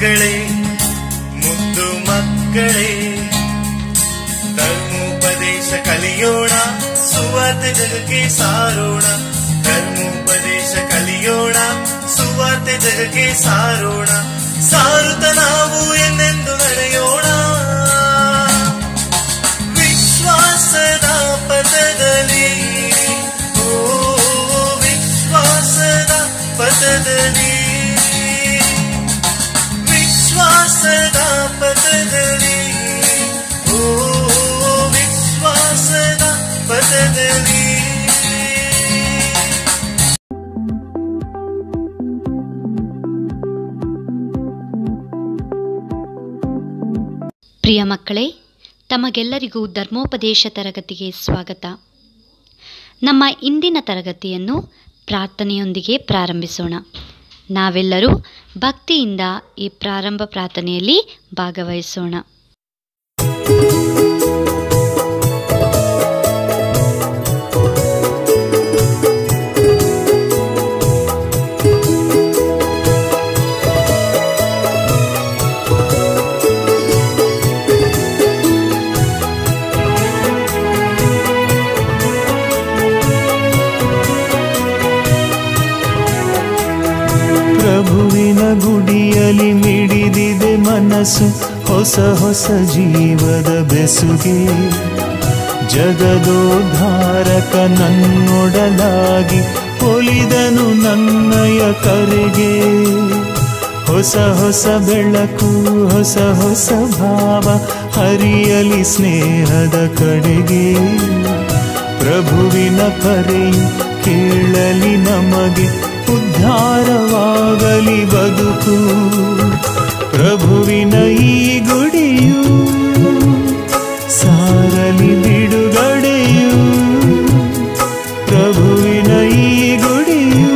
ಮಕ್ಕಳೇ ಮುದ್ದು ಮಕ್ಕಳೇ ಧರ್ಮೋಪದೇಶ ಕಲಿಯೋಣ ಸುವಾರ್ತೆ ಜಗಕ್ಕೆ ಸಾರೋಣ ಧರ್ಮೋಪದೇಶ ಕಲಿಯೋಣ ಸುವಾರ್ತೆ ಜಗಕ್ಕೆ ಸಾರೋಣ ಸಾರುತ್ತ ನಾವು ಎಂದೆಂದು ನಡೆಯೋಣ ವಿಶ್ವಾಸದ ಪಥದಲ್ಲಿ ಓ ವಿಶ್ವಾಸದ ಪಥದಲ್ಲಿ ವಿಶ್ವಾಸದ ಪಥದಲ್ಲಿ ಓ ವಿಶ್ವಾಸದ ಪಥದಲ್ಲಿ ಪ್ರಿಯ ಮಕ್ಕಳೇ ತಮಗೆಲ್ಲರಿಗೂ ಧರ್ಮೋಪದೇಶ ತರಗತಿಗೆ ಸ್ವಾಗತ ನಮ್ಮ ಇಂದಿನ ತರಗತಿಯನ್ನು ಪ್ರಾರ್ಥನೆಯೊಂದಿಗೆ ಪ್ರಾರಂಭಿಸೋಣ ನಾವೆಲ್ಲರೂ ಭಕ್ತಿಯಿಂದ ಈ ಪ್ರಾರಂಭ ಪ್ರಾರ್ಥನೆಯಲ್ಲಿ ಭಾಗವಹಿಸೋಣ ಪ್ರಭುವಿನ ಗುಡಿಯಲ್ಲಿ ಮಿಡಿದಿದೆ ಮನಸ್ಸು ಹೊಸ ಹೊಸ ಜೀವದ ಬೆಸುಗೆ ಜಗದೋದ್ಧಾರಕ ನನ್ನೊಡಲಾಗಿ ಒಲಿದನು ನನ್ನಯ ಕರೆಗೆ ಹೊಸ ಹೊಸ ಬೆಳಕು ಹೊಸ ಹೊಸ ಭಾವ ಹರಿಯಲಿ ಸ್ನೇಹದ ಕಡೆಗೆ ಪ್ರಭುವಿನ ಕರೆಯು ಕೇಳಲಿ ನಮಗೆ ಉದ್ಧಾರವಾಗಲಿ ಬದುಕು ಪ್ರಭುವಿನ ಈ ಗುಡಿಯು ಸಾರಲಿ ಬಿಡುಗಡೆಯು ಪ್ರಭುವಿನ ಈ ಗುಡಿಯು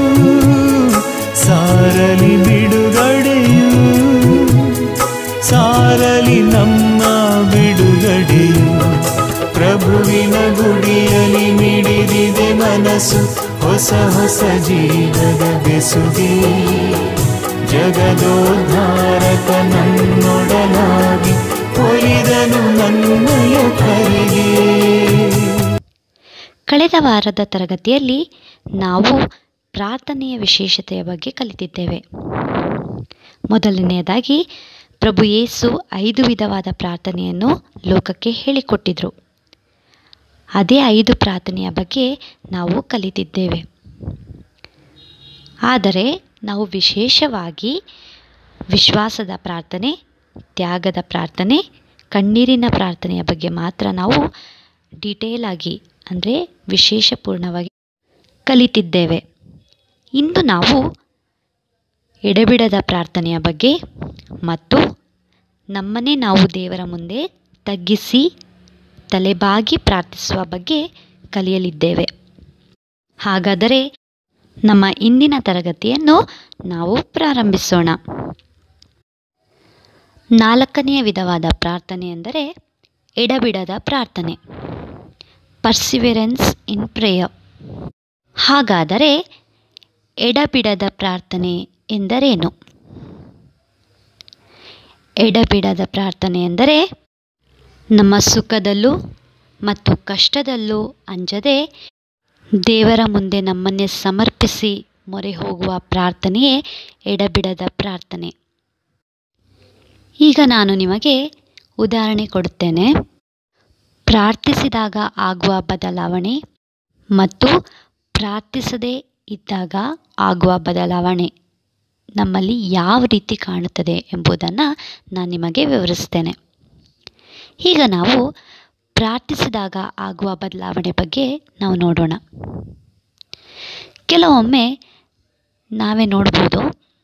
ಸಾರಲಿ ಬಿಡುಗಡೆಯು ಸಾರಲಿ ನಮ್ಮ ಬಿಡುಗಡೆಯು ಪ್ರಭುವಿನ ಗುಡಿಯಲ್ಲಿ ಮಿಡಿದಿದೆ ಮನಸ್ಸು ಹೊಸ ಹೊಸ ಜೀವದ ಬೆಸುಗೆ ಜಗದೋದ್ಧಾರಕ ನನ್ನೊಡಲಾಗಿ ಒಲಿದನು ನನ್ನಯ ಕರೆಗೆ ಕಳೆದ ವಾರದ ತರಗತಿಯಲ್ಲಿ ನಾವು ಪ್ರಾರ್ಥನೆಯ ವಿಶೇಷತೆಯ ಬಗ್ಗೆ ಕಲಿತಿದ್ದೇವೆ ಮೊದಲನೆಯದಾಗಿ ಪ್ರಭು ಯೇಸು ಐದು ವಿಧವಾದ ಪ್ರಾರ್ಥನೆಯನ್ನು ಲೋಕಕ್ಕೆ ಹೇಳಿಕೊಟ್ಟಿದ್ರು ಅದೇ ಐದು ಪ್ರಾರ್ಥನೆಯ ಬಗ್ಗೆ ನಾವು ಕಲಿತಿದ್ದೇವೆ ಆದರೆ ನಾವು ವಿಶೇಷವಾಗಿ ವಿಶ್ವಾಸದ ಪ್ರಾರ್ಥನೆ ತ್ಯಾಗದ ಪ್ರಾರ್ಥನೆ ಕಣ್ಣೀರಿನ ಪ್ರಾರ್ಥನೆಯ ಬಗ್ಗೆ ಮಾತ್ರ ನಾವು ಡೀಟೇಲ್ ಆಗಿ ಅಂದರೆ ವಿಶೇಷಪೂರ್ಣವಾಗಿ ಕಲಿತಿದ್ದೇವೆ ಇಂದು ನಾವು ಎಡೆಬಿಡದ ಪ್ರಾರ್ಥನೆಯ ಬಗ್ಗೆ ಮತ್ತು ನಮ್ಮನ್ನೇ ನಾವು ದೇವರ ಮುಂದೆ ತಗ್ಗಿಸಿ ತಲೆಬಾಗಿ ಪ್ರಾರ್ಥಿಸುವ ಬಗ್ಗೆ ಕಲಿಯಲಿದ್ದೇವೆ ಹಾಗಾದರೆ ನಮ್ಮ ಇಂದಿನ ತರಗತಿಯನ್ನು ನಾವು ಪ್ರಾರಂಭಿಸೋಣ ನಾಲ್ಕನೆಯ ವಿಧವಾದ ಪ್ರಾರ್ಥನೆ ಎಂದರೆ ಎಡಬಿಡದ ಪ್ರಾರ್ಥನೆ ಪರ್ಸಿವೆರೆನ್ಸ್ ಇನ್ ಪ್ರೇಯರ್ ಹಾಗಾದರೆ ಎಡಬಿಡದ ಪ್ರಾರ್ಥನೆ ಎಂದರೇನು ಎಡಬಿಡದ ಪ್ರಾರ್ಥನೆ ಎಂದರೆ ನಮ್ಮ ಸುಖದಲ್ಲೂ ಮತ್ತು ಕಷ್ಟದಲ್ಲೂ ಅಂಜದೆ ದೇವರ ಮುಂದೆ ನಮ್ಮನ್ನೇ ಸಮರ್ಪಿಸಿ ಮೊರೆ ಹೋಗುವ ಪ್ರಾರ್ಥನೆಯೇ ಎಡಬಿಡದ ಪ್ರಾರ್ಥನೆ ಈಗ ನಾನು ನಿಮಗೆ ಉದಾಹರಣೆ ಕೊಡುತ್ತೇನೆ ಪ್ರಾರ್ಥಿಸಿದಾಗ ಆಗುವ ಬದಲಾವಣೆ ಮತ್ತು ಪ್ರಾರ್ಥಿಸದೇ ಇದ್ದಾಗ ಆಗುವ ಬದಲಾವಣೆ ನಮ್ಮಲ್ಲಿ ಯಾವ ರೀತಿ ಕಾಣುತ್ತದೆ ಎಂಬುದನ್ನು ನಾನು ನಿಮಗೆ ವಿವರಿಸ್ತೇನೆ ಈಗ ನಾವು ಪ್ರಾರ್ಥಿಸಿದಾಗ ಆಗುವ ಬದಲಾವಣೆ ಬಗ್ಗೆ ನಾವು ನೋಡೋಣ ಕೆಲವೊಮ್ಮೆ ನಾವೇ ನೋಡ್ಬೋದು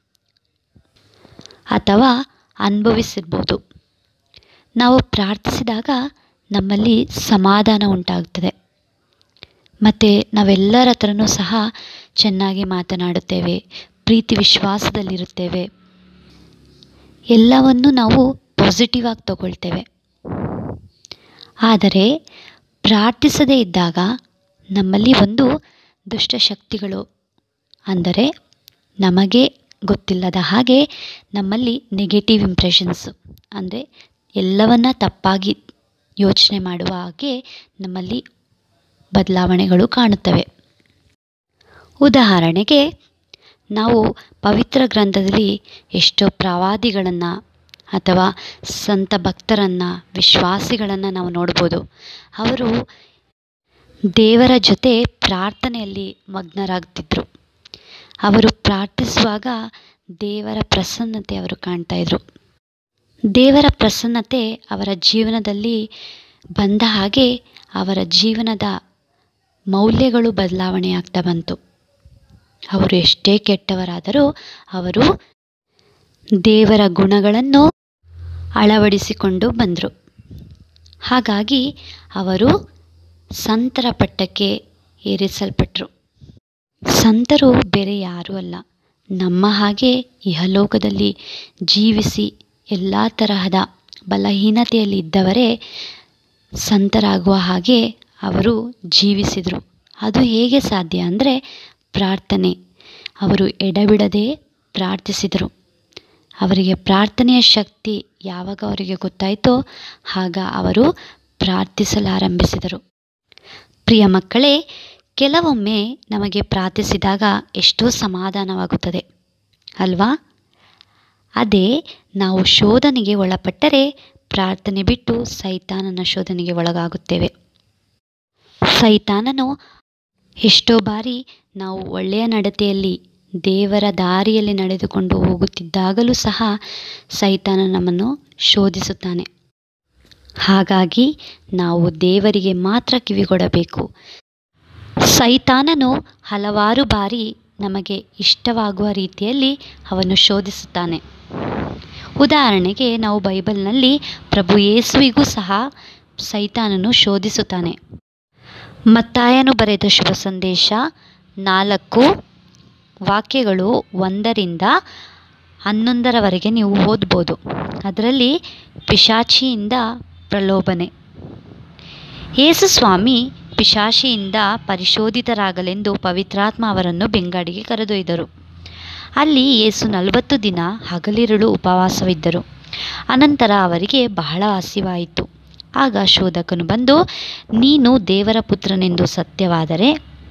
ಅಥವಾ ಅನುಭವಿಸಿರ್ಬೋದು ನಾವು ಪ್ರಾರ್ಥಿಸಿದಾಗ ನಮ್ಮಲ್ಲಿ ಸಮಾಧಾನ ಉಂಟಾಗುತ್ತದೆ ಮತ್ತು ನಾವೆಲ್ಲರ ಹತ್ರನೂ ಸಹ ಚೆನ್ನಾಗಿ ಮಾತನಾಡುತ್ತೇವೆ ಪ್ರೀತಿ ವಿಶ್ವಾಸದಲ್ಲಿರುತ್ತೇವೆ ಎಲ್ಲವನ್ನು ನಾವು ಪಾಸಿಟಿವ್ ಆಗಿ ತಗೊಳ್ತೇವೆ ಆದರೆ ಪ್ರಾರ್ಥಿಸದೇ ಇದ್ದಾಗ ನಮ್ಮಲ್ಲಿ ಒಂದು ದುಷ್ಟಶಕ್ತಿಗಳು ಅಂದರೆ ನಮಗೆ ಗೊತ್ತಿಲ್ಲದ ಹಾಗೆ ನಮ್ಮಲ್ಲಿ ನೆಗೆಟಿವ್ ಇಂಪ್ರೆಷನ್ಸ್ ಅಂದರೆ ಎಲ್ಲವನ್ನ ತಪ್ಪಾಗಿ ಯೋಚನೆ ಮಾಡುವ ಹಾಗೆ ನಮ್ಮಲ್ಲಿ ಬದಲಾವಣೆಗಳು ಕಾಣುತ್ತವೆ ಉದಾಹರಣೆಗೆ ನಾವು ಪವಿತ್ರ ಗ್ರಂಥದಲ್ಲಿ ಎಷ್ಟೋ ಪ್ರವಾದಿಗಳನ್ನು ಅಥವಾ ಸಂತ ಭಕ್ತರನ್ನು ವಿಶ್ವಾಸಿಗಳನ್ನು ನಾವು ನೋಡ್ಬೋದು ಅವರು ದೇವರ ಜೊತೆ ಪ್ರಾರ್ಥನೆಯಲ್ಲಿ ಮಗ್ನರಾಗ್ತಿದ್ರು ಅವರು ಪ್ರಾರ್ಥಿಸುವಾಗ ದೇವರ ಪ್ರಸನ್ನತೆ ಅವರು ಕಾಣ್ತಾ ಇದ್ರು ದೇವರ ಪ್ರಸನ್ನತೆ ಅವರ ಜೀವನದಲ್ಲಿ ಬಂದ ಹಾಗೆ ಅವರ ಜೀವನದ ಮೌಲ್ಯಗಳು ಬದಲಾವಣೆ ಆಗ್ತಾ ಬಂತು ಅವರು ಎಷ್ಟೇ ಕೆಟ್ಟವರಾದರೂ ಅವರು ದೇವರ ಗುಣಗಳನ್ನು ಅಳವಡಿಸಿಕೊಂಡು ಬಂದರು ಹಾಗಾಗಿ ಅವರು ಸಂತರ ಪಟ್ಟಕ್ಕೆ ಏರಿಸಲ್ಪಟ್ಟರು ಸಂತರು ಬೇರೆ ಯಾರೂ ಅಲ್ಲ ನಮ್ಮ ಹಾಗೆ ಇಹಲೋಕದಲ್ಲಿ ಜೀವಿಸಿ ಎಲ್ಲ ತರಹದ ಬಲಹೀನತೆಯಲ್ಲಿ ಇದ್ದವರೇ ಸಂತರಾಗುವ ಹಾಗೆ ಅವರು ಜೀವಿಸಿದರು ಅದು ಹೇಗೆ ಸಾಧ್ಯ ಅಂದರೆ ಪ್ರಾರ್ಥನೆ ಅವರು ಎಡಬಿಡದೆ ಪ್ರಾರ್ಥಿಸಿದರು ಅವರಿಗೆ ಪ್ರಾರ್ಥನೆಯ ಶಕ್ತಿ ಯಾವಾಗ ಅವರಿಗೆ ಗೊತ್ತಾಯಿತೋ ಆಗ ಅವರು ಪ್ರಾರ್ಥಿಸಲಾರಂಭಿಸಿದರು ಪ್ರಿಯ ಮಕ್ಕಳೇ ಕೆಲವೊಮ್ಮೆ ನಮಗೆ ಪ್ರಾರ್ಥಿಸಿದಾಗ ಎಷ್ಟೋ ಸಮಾಧಾನವಾಗುತ್ತದೆ ಅಲ್ವಾ ಅದೇ ನಾವು ಶೋಧನೆಗೆ ಒಳಪಟ್ಟರೆ ಪ್ರಾರ್ಥನೆ ಬಿಟ್ಟು ಸೈತಾನನ ಶೋಧನೆಗೆ ಒಳಗಾಗುತ್ತೇವೆ ಸೈತಾನನು ಎಷ್ಟೋ ಬಾರಿ ನಾವು ಒಳ್ಳೆಯ ನಡತೆಯಲ್ಲಿ ದೇವರ ದಾರಿಯಲ್ಲಿ ನಡೆದುಕೊಂಡು ಹೋಗುತ್ತಿದ್ದಾಗಲೂ ಸಹ ಸೈತಾನ ನಮ್ಮನ್ನು ಶೋಧಿಸುತ್ತಾನೆ ಹಾಗಾಗಿ ನಾವು ದೇವರಿಗೆ ಮಾತ್ರ ಕಿವಿಗೊಡಬೇಕು ಸೈತಾನನು ಹಲವಾರು ಬಾರಿ ನಮಗೆ ಇಷ್ಟವಾಗುವ ರೀತಿಯಲ್ಲಿ ಅವನು ಶೋಧಿಸುತ್ತಾನೆ ಉದಾಹರಣೆಗೆ ನಾವು ಬೈಬಲ್ನಲ್ಲಿ ಪ್ರಭು ಯೇಸುವಿಗೂ ಸಹ ಸೈತಾನನು ಶೋಧಿಸುತ್ತಾನೆ ಮತ್ತಾಯನು ಬರೆದ ಶುಭ ಸಂದೇಶ ನಾಲ್ಕು ವಾಕ್ಯಗಳು ಒಂದರಿಂದ ಹನ್ನೊಂದರವರೆಗೆ ನೀವು ಓದ್ಬೋದು ಅದರಲ್ಲಿ ಪಿಶಾಚಿಯಿಂದ ಪ್ರಲೋಭನೆ ಯೇಸು ಸ್ವಾಮಿ ಪಿಶಾಚಿಯಿಂದ ಪರಿಶೋಧಿತರಾಗಲೆಂದು ಪವಿತ್ರಾತ್ಮ ಅವರನ್ನು ಬೆಂಗಾಡಿಗೆ ಕರೆದೊಯ್ದರು ಅಲ್ಲಿ ಯೇಸು ನಲವತ್ತು ದಿನ ಹಗಲಿರುಳು ಉಪವಾಸವಿದ್ದರು ಅನಂತರ ಅವರಿಗೆ ಬಹಳ ಹಸಿವಾಯಿತು ಆಗ ಶೋಧಕನು ಬಂದು ನೀನು ದೇವರ ಪುತ್ರನೆಂದು ಸತ್ಯವಾದರೆ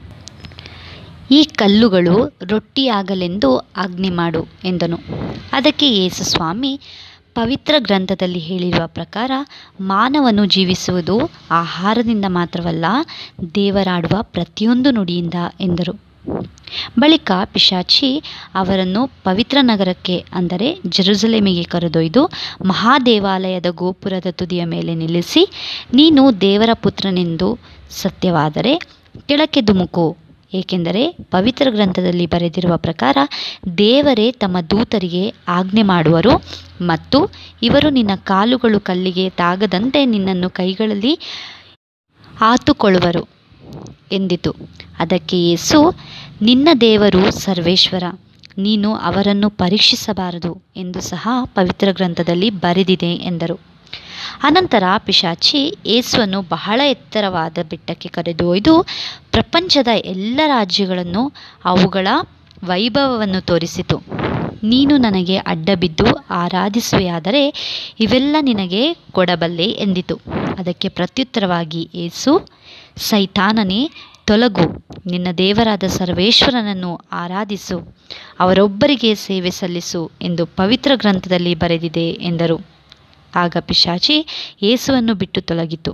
ಈ ಕಲ್ಲುಗಳು ರೊಟ್ಟಿಯಾಗಲೆಂದು ಆಜ್ಞೆ ಮಾಡು ಎಂದನು ಅದಕ್ಕೆ ಯೇಸು ಸ್ವಾಮಿ ಪವಿತ್ರ ಗ್ರಂಥದಲ್ಲಿ ಹೇಳಿರುವ ಪ್ರಕಾರ ಮಾನವನು ಜೀವಿಸುವುದು ಆಹಾರದಿಂದ ಮಾತ್ರವಲ್ಲ ದೇವರಾಡುವ ಪ್ರತಿಯೊಂದು ನುಡಿಯಿಂದ ಎಂದರು ಬಳಿಕ ಪಿಶಾಚಿ ಅವರನ್ನು ಪವಿತ್ರ ನಗರಕ್ಕೆ ಅಂದರೆ ಜೆರುಸಲೇಮಿಗೆ ಕರೆದೊಯ್ದು ಮಹಾದೇವಾಲಯದ ಗೋಪುರದ ತುದಿಯ ಮೇಲೆ ನಿಲ್ಲಿಸಿ ನೀನು ದೇವರ ಪುತ್ರನೆಂದು ಸತ್ಯವಾದರೆ ಕೆಳಕ್ಕೆ ಧುಮುಕು ಏಕೆಂದರೆ ಪವಿತ್ರ ಗ್ರಂಥದಲ್ಲಿ ಬರೆದಿರುವ ಪ್ರಕಾರ ದೇವರೇ ತಮ್ಮ ದೂತರಿಗೆ ಆಜ್ಞೆ ಮಾಡುವರು ಮತ್ತು ಇವರು ನಿನ್ನ ಕಾಲುಗಳು ಕಲ್ಲಿಗೆ ತಾಗದಂತೆ ನಿನ್ನನ್ನು ಕೈಗಳಲ್ಲಿ ಆತುಕೊಳ್ಳುವರು ಎಂದಿತು ಅದಕ್ಕೆ ಯೇಸು ನಿನ್ನ ದೇವರು ಸರ್ವೇಶ್ವರ ನೀನು ಅವರನ್ನು ಪರೀಕ್ಷಿಸಬಾರದು ಎಂದು ಸಹ ಪವಿತ್ರ ಗ್ರಂಥದಲ್ಲಿ ಬರೆದಿದೆ ಎಂದರು ಅನಂತರ ಪಿಶಾಚಿ ಯೇಸುವನ್ನು ಬಹಳ ಎತ್ತರವಾದ ಬೆಟ್ಟಕ್ಕೆ ಕರೆದೊಯ್ದು ಪ್ರಪಂಚದ ಎಲ್ಲ ರಾಜ್ಯಗಳನ್ನು ಅವುಗಳ ವೈಭವವನ್ನು ತೋರಿಸಿತು ನೀನು ನನಗೆ ಅಡ್ಡಬಿದ್ದು ಆರಾಧಿಸುವೆಯಾದರೆ ಇವೆಲ್ಲ ನಿನಗೆ ಕೊಡಬಲ್ಲೆ ಎಂದಿತು ಅದಕ್ಕೆ ಪ್ರತ್ಯುತ್ತರವಾಗಿ ಏಸು ಸೈತಾನನೇ ತೊಲಗು ನಿನ್ನ ದೇವರಾದ ಸರ್ವೇಶ್ವರನನ್ನು ಆರಾಧಿಸು ಅವರೊಬ್ಬರಿಗೆ ಸೇವೆ ಸಲ್ಲಿಸು ಎಂದು ಪವಿತ್ರ ಗ್ರಂಥದಲ್ಲಿ ಬರೆದಿದೆ ಎಂದರು ಆಗ ಪಿಶಾಚಿ ಯೇಸುವನ್ನು ಬಿಟ್ಟು ತೊಲಗಿತು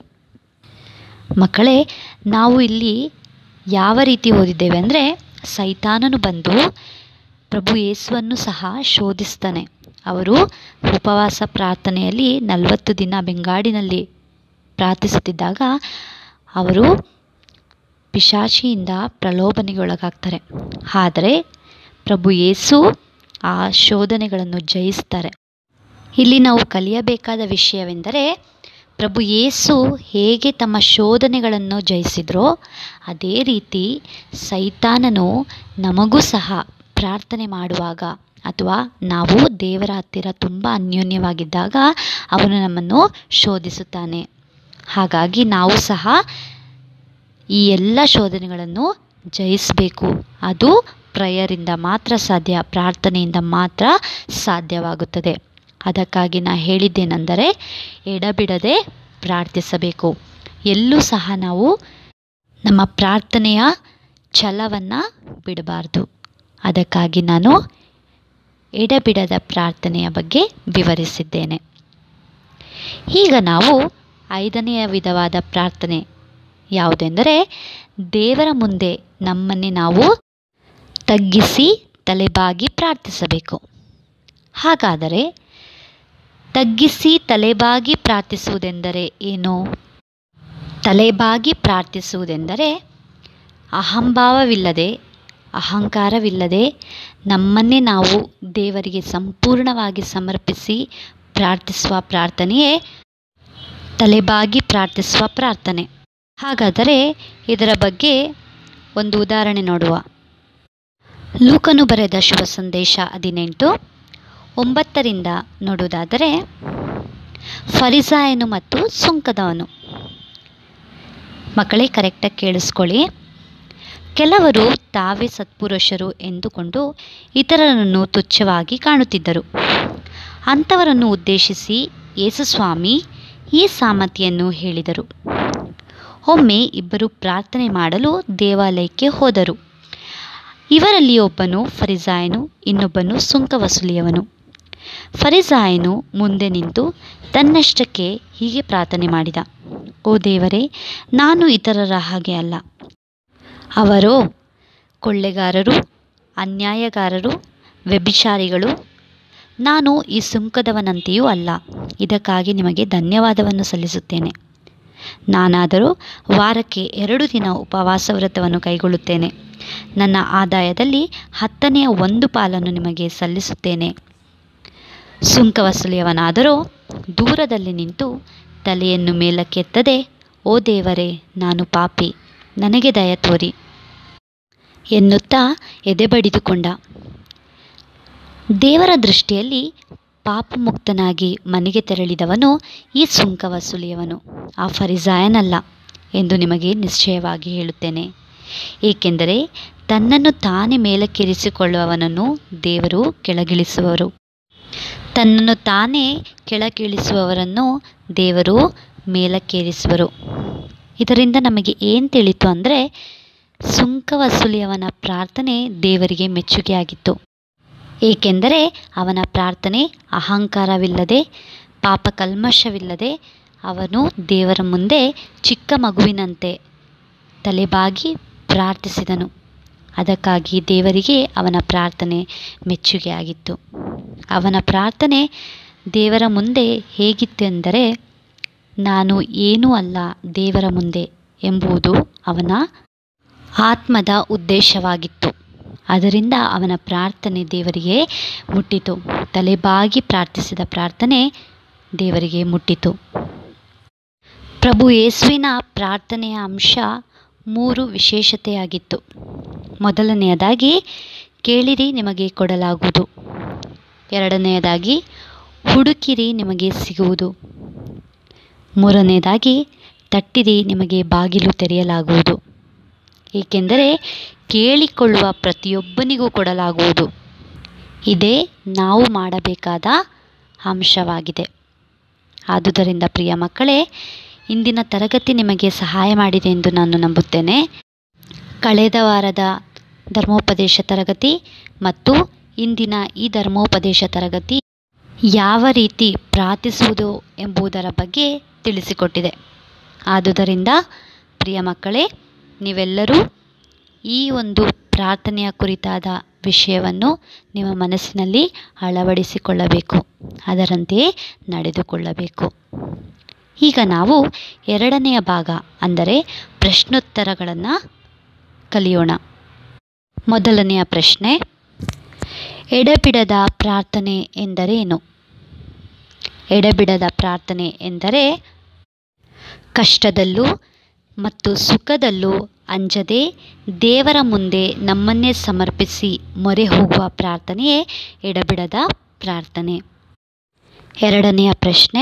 ಮಕ್ಕಳೇ ನಾವು ಇಲ್ಲಿ ಯಾವ ರೀತಿ ಓದಿದ್ದೇವೆ ಅಂದರೆ ಸೈತಾನನು ಬಂದು ಪ್ರಭು ಯೇಸುವನ್ನು ಸಹ ಶೋಧಿಸ್ತಾನೆ ಅವರು ಉಪವಾಸ ಪ್ರಾರ್ಥನೆಯಲ್ಲಿ ನಲವತ್ತು ದಿನ ಬೆಂಗಾಡಿನಲ್ಲಿ ಪ್ರಾರ್ಥಿಸುತ್ತಿದ್ದಾಗ ಅವರು ಪಿಶಾಚಿಯಿಂದ ಪ್ರಲೋಭನೆಗೆ ಒಳಗಾಗ್ತಾರೆ ಆದರೆ ಪ್ರಭು ಯೇಸು ಆ ಶೋಧನೆಗಳನ್ನು ಜಯಿಸ್ತಾರೆ ಇಲ್ಲಿ ನಾವು ಕಲಿಯಬೇಕಾದ ವಿಷಯವೆಂದರೆ ಪ್ರಭು ಯೇಸು ಹೇಗೆ ತಮ್ಮ ಶೋಧನೆಗಳನ್ನು ಜಯಿಸಿದ್ರೋ ಅದೇ ರೀತಿ ಸೈತಾನನು ನಮಗೂ ಸಹ ಪ್ರಾರ್ಥನೆ ಮಾಡುವಾಗ ಅಥವಾ ನಾವು ದೇವರ ಹತ್ತಿರ ತುಂಬ ಅನ್ಯೋನ್ಯವಾಗಿದ್ದಾಗ ಅವನು ನಮ್ಮನ್ನು ಶೋಧಿಸುತ್ತಾನೆ ಹಾಗಾಗಿ ನಾವು ಸಹ ಈ ಎಲ್ಲ ಶೋಧನೆಗಳನ್ನು ಜಯಿಸಬೇಕು ಅದು ಪ್ರೇಯರಿಂದ ಮಾತ್ರ ಸಾಧ್ಯ ಪ್ರಾರ್ಥನೆಯಿಂದ ಮಾತ್ರ ಸಾಧ್ಯವಾಗುತ್ತದೆ ಅದಕ್ಕಾಗಿ ನಾ ಹೇಳಿದ್ದೇನೆಂದರೆ ಎಡಬಿಡದೆ ಪ್ರಾರ್ಥಿಸಬೇಕು ಎಲ್ಲೂ ಸಹ ನಾವು ನಮ್ಮ ಪ್ರಾರ್ಥನೆಯ ಛಲವನ್ನು ಬಿಡಬಾರ್ದು ಅದಕ್ಕಾಗಿ ನಾನು ಎಡಬಿಡದ ಪ್ರಾರ್ಥನೆಯ ಬಗ್ಗೆ ವಿವರಿಸಿದ್ದೇನೆ ಈಗ ನಾವು ಐದನೆಯ ವಿಧವಾದ ಪ್ರಾರ್ಥನೆ ಯಾವುದೆಂದರೆ ದೇವರ ಮುಂದೆ ನಮ್ಮನ್ನೇ ನಾವು ತಗ್ಗಿಸಿ ತಲೆಬಾಗಿ ಪ್ರಾರ್ಥಿಸಬೇಕು ಹಾಗಾದರೆ ತಗ್ಗಿಸಿ ತಲೆಬಾಗಿ ಪ್ರಾರ್ಥಿಸುವುದೆಂದರೆ ಏನು ತಲೆಬಾಗಿ ಪ್ರಾರ್ಥಿಸುವುದೆಂದರೆ ಅಹಂಭಾವವಿಲ್ಲದೆ ಅಹಂಕಾರವಿಲ್ಲದೆ ನಮ್ಮನ್ನೇ ನಾವು ದೇವರಿಗೆ ಸಂಪೂರ್ಣವಾಗಿ ಸಮರ್ಪಿಸಿ ಪ್ರಾರ್ಥಿಸುವ ಪ್ರಾರ್ಥನೆಯೇ ತಲೆಬಾಗಿ ಪ್ರಾರ್ಥಿಸುವ ಪ್ರಾರ್ಥನೆ ಹಾಗಾದರೆ ಇದರ ಬಗ್ಗೆ ಒಂದು ಉದಾಹರಣೆ ನೋಡುವ ಲೂಕನು ಬರೆದ ಶುಭ ಸಂದೇಶ ಹದಿನೆಂಟು ಒಂಬತ್ತರಿಂದ ನೋಡುವುದಾದರೆ ಫರಿಸಾಯನು ಮತ್ತು ಸುಂಕದವನು ಮಕ್ಕಳೇ ಕರೆಕ್ಟಾಗಿ ಕೇಳಿಸ್ಕೊಳ್ಳಿ ಕೆಲವರು ತಾವೇ ಸತ್ಪುರುಷರು ಎಂದುಕೊಂಡು ಇತರರನ್ನು ತುಚ್ಛವಾಗಿ ಕಾಣುತ್ತಿದ್ದರು ಅಂಥವರನ್ನು ಉದ್ದೇಶಿಸಿ ಯೇಸುಸ್ವಾಮಿ ಈ ಸಾಮತಿಯನ್ನು ಹೇಳಿದರು ಒಮ್ಮೆ ಇಬ್ಬರು ಪ್ರಾರ್ಥನೆ ಮಾಡಲು ದೇವಾಲಯಕ್ಕೆ ಹೋದರು ಇವರಲ್ಲಿ ಒಬ್ಬನು ಫರಿಸಾಯನು ಇನ್ನೊಬ್ಬನು ಸುಂಕ ವಸೂಲಿಯವನು ಫರಿಸಾಯನು ಮುಂದೆ ನಿಂತು ತನ್ನಷ್ಟಕ್ಕೆ ಹೀಗೆ ಪ್ರಾರ್ಥನೆ ಮಾಡಿದ ಓ ದೇವರೇ ನಾನು ಇತರರ ಹಾಗೆ ಅಲ್ಲ ಅವರು ಕೊಳ್ಳೆಗಾರರು ಅನ್ಯಾಯಗಾರರು ವ್ಯಭಿಚಾರಿಗಳು ನಾನು ಈ ಸುಂಕದವನಂತೆಯೂ ಅಲ್ಲ ಇದಕ್ಕಾಗಿ ನಿಮಗೆ ಧನ್ಯವಾದವನ್ನು ಸಲ್ಲಿಸುತ್ತೇನೆ ನಾನಾದರೂ ವಾರಕ್ಕೆ ಎರಡು ದಿನ ಉಪವಾಸ ವ್ರತವನ್ನು ಕೈಗೊಳ್ಳುತ್ತೇನೆ ನನ್ನ ಆದಾಯದಲ್ಲಿ ಹತ್ತನೆಯ ಒಂದು ಪಾಲನ್ನು ನಿಮಗೆ ಸಲ್ಲಿಸುತ್ತೇನೆ ಸುಂಕ ವಸೂಲಿಯವನಾದರೂ ದೂರದಲ್ಲಿ ನಿಂತು ತಲೆಯನ್ನು ಮೇಲಕ್ಕೆತ್ತದೆ ಓ ದೇವರೇ ನಾನು ಪಾಪಿ ನನಗೆ ದಯ ತೋರಿ ಎನ್ನುತ್ತಾ ಎದೆ ಬಡಿದುಕೊಂಡ ದೇವರ ದೃಷ್ಟಿಯಲ್ಲಿ ಪಾಪಮುಕ್ತನಾಗಿ ಮನೆಗೆ ತೆರಳಿದವನು ಈ ಸುಂಕ ವಸೂಲಿಯವನು ಆ ಫರಿಸಾಯನಲ್ಲ ಎಂದು ನಿಮಗೆ ನಿಶ್ಚಯವಾಗಿ ಹೇಳುತ್ತೇನೆ ಏಕೆಂದರೆ ತನ್ನನ್ನು ತಾನೇ ಮೇಲಕ್ಕೇರಿಸಿಕೊಳ್ಳುವವನನ್ನು ದೇವರು ಕೆಳಗಿಳಿಸುವರು ತನ್ನನ್ನು ತಾನೇ ಕೆಳಗಿಳಿಸುವವರನ್ನು ದೇವರು ಮೇಲಕ್ಕೇರಿಸುವರು ಇದರಿಂದ ನಮಗೆ ಏನು ತಿಳಿತು ಅಂದರೆ ಸುಂಕ ವಸೂಲಿಯವನ ಪ್ರಾರ್ಥನೆ ದೇವರಿಗೆ ಮೆಚ್ಚುಗೆಯಾಗಿತ್ತು ಏಕೆಂದರೆ ಅವನ ಪ್ರಾರ್ಥನೆ ಅಹಂಕಾರವಿಲ್ಲದೆ ಪಾಪ ಕಲ್ಮಶವಿಲ್ಲದೆ ಅವನು ದೇವರ ಮುಂದೆ ಚಿಕ್ಕ ಮಗುವಿನಂತೆ ತಲೆಬಾಗಿ ಪ್ರಾರ್ಥಿಸಿದನು ಅದಕ್ಕಾಗಿ ದೇವರಿಗೆ ಅವನ ಪ್ರಾರ್ಥನೆ ಮೆಚ್ಚುಗೆಯಾಗಿತ್ತು ಅವನ ಪ್ರಾರ್ಥನೆ ದೇವರ ಮುಂದೆ ಹೇಗಿತ್ತೆಂದರೆ ನಾನು ಏನೂ ಅಲ್ಲ ದೇವರ ಮುಂದೆ ಎಂಬುದು ಅವನ ಆತ್ಮದ ಉದ್ದೇಶವಾಗಿತ್ತು ಅದರಿಂದ ಅವನ ಪ್ರಾರ್ಥನೆ ದೇವರಿಗೆ ಮುಟ್ಟಿತು ತಲೆಬಾಗಿ ಪ್ರಾರ್ಥಿಸಿದ ಪ್ರಾರ್ಥನೆ ದೇವರಿಗೆ ಮುಟ್ಟಿತು ಪ್ರಭು ಯೇಸುವಿನ ಪ್ರಾರ್ಥನೆಯ ಅಂಶ ಮೂರು ವಿಶೇಷತೆಯಾಗಿತ್ತು ಮೊದಲನೆಯದಾಗಿ ಕೇಳಿರಿ ನಿಮಗೆ ಕೊಡಲಾಗುವುದು ಎರಡನೆಯದಾಗಿ ಹುಡುಕಿರಿ ನಿಮಗೆ ಸಿಗುವುದು ಮೂರನೆಯದಾಗಿ ತಟ್ಟಿರಿ ನಿಮಗೆ ಬಾಗಿಲು ತೆರೆಯಲಾಗುವುದು ಏಕೆಂದರೆ ಕೇಳಿಕೊಳ್ಳುವ ಪ್ರತಿಯೊಬ್ಬನಿಗೂ ಕೊಡಲಾಗುವುದು ಇದೇ ನಾವು ಮಾಡಬೇಕಾದ ಅಂಶವಾಗಿದೆ ಆದುದರಿಂದ ಪ್ರಿಯ ಮಕ್ಕಳೇ ಇಂದಿನ ತರಗತಿ ನಿಮಗೆ ಸಹಾಯ ಮಾಡಿದೆ ಎಂದು ನಾನು ನಂಬುತ್ತೇನೆ ಕಳೆದ ವಾರದ ಧರ್ಮೋಪದೇಶ ತರಗತಿ ಮತ್ತು ಇಂದಿನ ಈ ಧರ್ಮೋಪದೇಶ ತರಗತಿ ಯಾವ ರೀತಿ ಪ್ರಾರ್ಥಿಸುವುದು ಎಂಬುದರ ಬಗ್ಗೆ ತಿಳಿಸಿಕೊಟ್ಟಿದೆ ಆದುದರಿಂದ ಪ್ರಿಯ ಮಕ್ಕಳೇ ನೀವೆಲ್ಲರೂ ಈ ಒಂದು ಪ್ರಾರ್ಥನೆಯ ಕುರಿತಾದ ವಿಷಯವನ್ನು ನಿಮ್ಮ ಮನಸ್ಸಿನಲ್ಲಿ ಅಳವಡಿಸಿಕೊಳ್ಳಬೇಕು ಅದರಂತೆಯೇ ನಡೆದುಕೊಳ್ಳಬೇಕು ಈಗ ನಾವು ಎರಡನೆಯ ಭಾಗ ಅಂದರೆ ಪ್ರಶ್ನೋತ್ತರಗಳನ್ನು ಕಲಿಯೋಣ ಮೊದಲನೆಯ ಪ್ರಶ್ನೆ ಎಡಬಿಡದ ಪ್ರಾರ್ಥನೆ ಎಂದರೇನು ಎಡಬಿಡದ ಪ್ರಾರ್ಥನೆ ಎಂದರೆ ಕಷ್ಟದಲ್ಲೂ ಮತ್ತು ಸುಖದಲ್ಲೂ ಅಂಜದೆ ದೇವರ ಮುಂದೆ ನಮ್ಮನ್ನೇ ಸಮರ್ಪಿಸಿ ಮೊರೆ ಹೋಗುವ ಪ್ರಾರ್ಥನೆಯೇ ಎಡಬಿಡದ ಪ್ರಾರ್ಥನೆ ಎರಡನೆಯ ಪ್ರಶ್ನೆ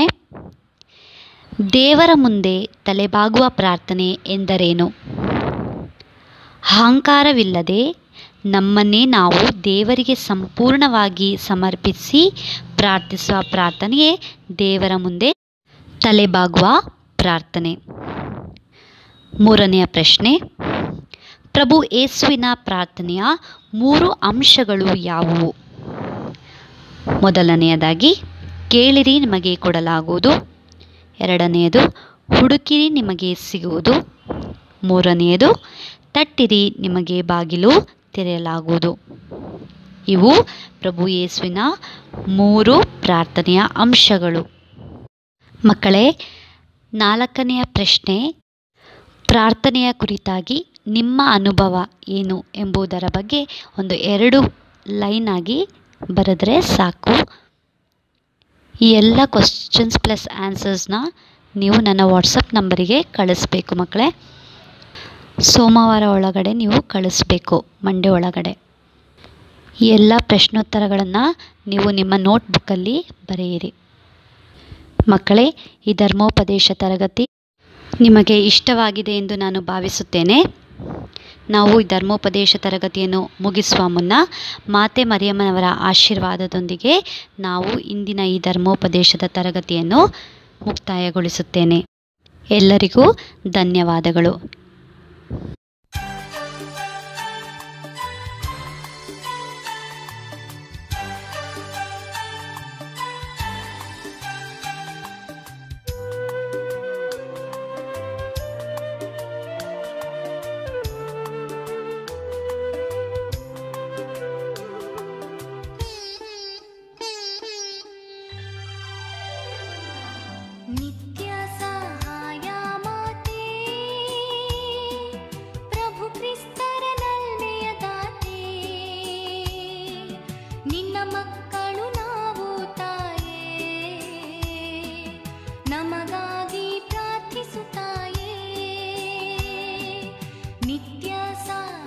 ದೇವರ ಮುಂದೆ ತಲೆಬಾಗುವ ಪ್ರಾರ್ಥನೆ ಎಂದರೇನು ಅಹಂಕಾರವಿಲ್ಲದೆ ನಮ್ಮನ್ನೇ ನಾವು ದೇವರಿಗೆ ಸಂಪೂರ್ಣವಾಗಿ ಸಮರ್ಪಿಸಿ ಪ್ರಾರ್ಥಿಸುವ ಪ್ರಾರ್ಥನೆಯೇ ದೇವರ ಮುಂದೆ ತಲೆಬಾಗುವ ಪ್ರಾರ್ಥನೆ ಮೂರನೆಯ ಪ್ರಶ್ನೆ ಪ್ರಭು ಯೇಸುವಿನ ಪ್ರಾರ್ಥನೆಯ ಮೂರು ಅಂಶಗಳು ಯಾವುವು ಮೊದಲನೆಯದಾಗಿ ಕೇಳಿರಿ ನಿಮಗೆ ಕೊಡಲಾಗುವುದು ಎರಡನೆಯದು ಹುಡುಕಿರಿ ನಿಮಗೆ ಸಿಗುವುದು ಮೂರನೆಯದು ತಟ್ಟಿರಿ ನಿಮಗೆ ಬಾಗಿಲು ತೆರೆಯಲಾಗುವುದು ಇವು ಪ್ರಭು ಯೇಸುವಿನ ಮೂರು ಪ್ರಾರ್ಥನೆಯ ಅಂಶಗಳು ಮಕ್ಕಳೇ ನಾಲ್ಕನೆಯ ಪ್ರಶ್ನೆ ಪ್ರಾರ್ಥನೆಯ ಕುರಿತಾಗಿ ನಿಮ್ಮ ಅನುಭವ ಏನು ಎಂಬುದರ ಬಗ್ಗೆ ಒಂದು ಎರಡು ಲೈನ್ ಆಗಿ ಬರೆದರೆ ಸಾಕು ಈ ಎಲ್ಲ ಕ್ವಶನ್ಸ್ ಪ್ಲಸ್ ಆನ್ಸರ್ಸ್ನ ನೀವು ನನ್ನ ವಾಟ್ಸಪ್ ನಂಬರಿಗೆ ಕಳಿಸ್ಬೇಕು ಮಕ್ಕಳೇ ಸೋಮವಾರ ಒಳಗಡೆ ನೀವು ಕಳಿಸ್ಬೇಕು ಮಂಡೇ ಒಳಗಡೆ ಈ ಎಲ್ಲ ಪ್ರಶ್ನೋತ್ತರಗಳನ್ನು ನೀವು ನಿಮ್ಮ ನೋಟ್ಬುಕ್ಕಲ್ಲಿ ಬರೆಯಿರಿ ಮಕ್ಕಳೇ ಈ ಧರ್ಮೋಪದೇಶ ತರಗತಿ ನಿಮಗೆ ಇಷ್ಟವಾಗಿದೆ ಎಂದು ನಾನು ಭಾವಿಸುತ್ತೇನೆ ನಾವು ಈ ಧರ್ಮೋಪದೇಶ ತರಗತಿಯನ್ನು ಮುಗಿಸುವ ಮುನ್ನ ಮಾತೆ ಮರಿಯಮ್ಮನವರ ಆಶೀರ್ವಾದದೊಂದಿಗೆ ನಾವು ಇಂದಿನ ಈ ಧರ್ಮೋಪದೇಶದ ತರಗತಿಯನ್ನು ಮುಕ್ತಾಯಗೊಳಿಸುತ್ತೇನೆ ಎಲ್ಲರಿಗೂ ಧನ್ಯವಾದಗಳು ನಿತ್ಯ ಸಹಾಯ ಮಾತೆ ಪ್ರಭು ಕ್ರಿಸ್ತರ ನಲ್ಮೆಯ ದಾತೆ ನಿನ್ನ ಮಕ್ಕಳು ನಾವು ತಾಯೇ ನಮಗಾಗಿ ಪ್ರಾರ್ಥಿಸುತ್ತಾಯೇ ನಿತ್ಯ ಸಹಾಯ